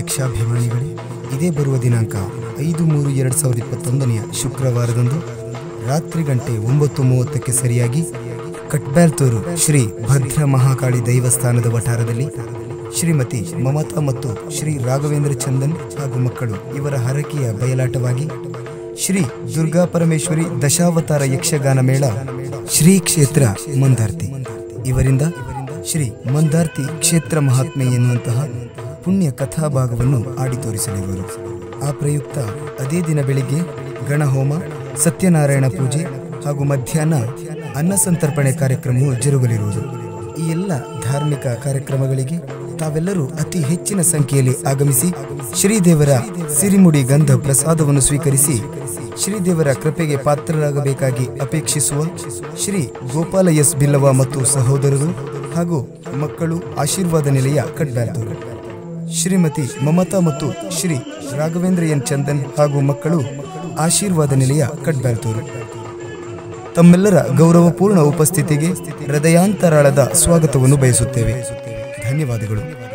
ಯಕ್ಷಾಭಿಮಾನಿಗಳೇ ಇದೇ ಬರುವ ದಿನಾಂಕ ಐದು ಮೂರು ಎರಡು ಸಾವಿರದ ಇಪ್ಪತ್ತೊಂದನೆಯ ಶುಕ್ರವಾರದಂದು ರಾತ್ರಿ ಗಂಟೆ ಒಂಬತ್ತು ಮೂವತ್ತಕ್ಕೆ ಸರಿಯಾಗಿ ಕಟ್ಬ್ಯಾಲ್ತೂರು ಶ್ರೀ ಭದ್ರ ಮಹಾಕಾಳಿ ದೈವಸ್ಥಾನದ ವಠಾರದಲ್ಲಿ ಶ್ರೀಮತಿ ಮಮತಾ ಮತ್ತು ಶ್ರೀ ರಾಘವೇಂದ್ರ ಚಂದನ್ ಹಾಗೂ ಮಕ್ಕಳು ಇವರ ಹರಕೆಯ ಬಯಲಾಟವಾಗಿ ಶ್ರೀ ದುರ್ಗಾ ಪರಮೇಶ್ವರಿ ದಶಾವತಾರ ಯಕ್ಷಗಾನ ಮೇಳ ಶ್ರೀ ಕ್ಷೇತ್ರ ಮಂದಾರ್ತಿ ಇವರಿಂದ ಶ್ರೀ ಮಂದಾರ್ತಿ ಕ್ಷೇತ್ರ ಮಹಾತ್ಮೆ ಎನ್ನುವಂತಹ ಪುಣ್ಯ ಕಥಾಭಾಗವನ್ನು ಆಡಿ ತೋರಿಸಲಿರುವರು ಆ ಪ್ರಯುಕ್ತ ಅದೇ ದಿನ ಬೆಳಿಗ್ಗೆ ಗಣಹೋಮ ಸತ್ಯನಾರಾಯಣ ಪೂಜೆ ಹಾಗೂ ಮಧ್ಯಾಹ್ನ ಅನ್ನ ಸಂತರ್ಪಣೆ ಕಾರ್ಯಕ್ರಮವು ಜರುಗಲಿರುವುದು ಈ ಎಲ್ಲ ಧಾರ್ಮಿಕ ಕಾರ್ಯಕ್ರಮಗಳಿಗೆ ತಾವೆಲ್ಲರೂ ಅತಿ ಹೆಚ್ಚಿನ ಸಂಖ್ಯೆಯಲ್ಲಿ ಆಗಮಿಸಿ ಶ್ರೀದೇವರ ಸಿರಿಮುಡಿ ಗಂಧ ಪ್ರಸಾದವನ್ನು ಸ್ವೀಕರಿಸಿ ಶ್ರೀದೇವರ ಕೃಪೆಗೆ ಪಾತ್ರರಾಗಬೇಕಾಗಿ ಅಪೇಕ್ಷಿಸುವ ಶ್ರೀ ಗೋಪಾಲ ಎಸ್ ಬಿಲ್ಲವ ಮತ್ತು ಸಹೋದರರು ಹಾಗೂ ಮಕ್ಕಳು ಆಶೀರ್ವಾದ ನಿಲಯ ಕಡ್ಬ್ಯಾಲ್ತೂರು ಶ್ರೀಮತಿ ಮಮತಾ ಮತ್ತು ಶ್ರೀ ರಾಘವೇಂದ್ರ ಎನ್ ಚಂದನ್ ಹಾಗೂ ಮಕ್ಕಳು ಆಶೀರ್ವಾದ ನಿಲಯ ಕಡ್ಬ್ಯಾಲ್ತೂರು ತಮ್ಮೆಲ್ಲರ ಗೌರವಪೂರ್ಣ ಉಪಸ್ಥಿತಿಗೆ ಹೃದಯಾಂತರಾಳದ ಸ್ವಾಗತವನ್ನು ಬಯಸುತ್ತೇವೆ ಧನ್ಯವಾದಗಳು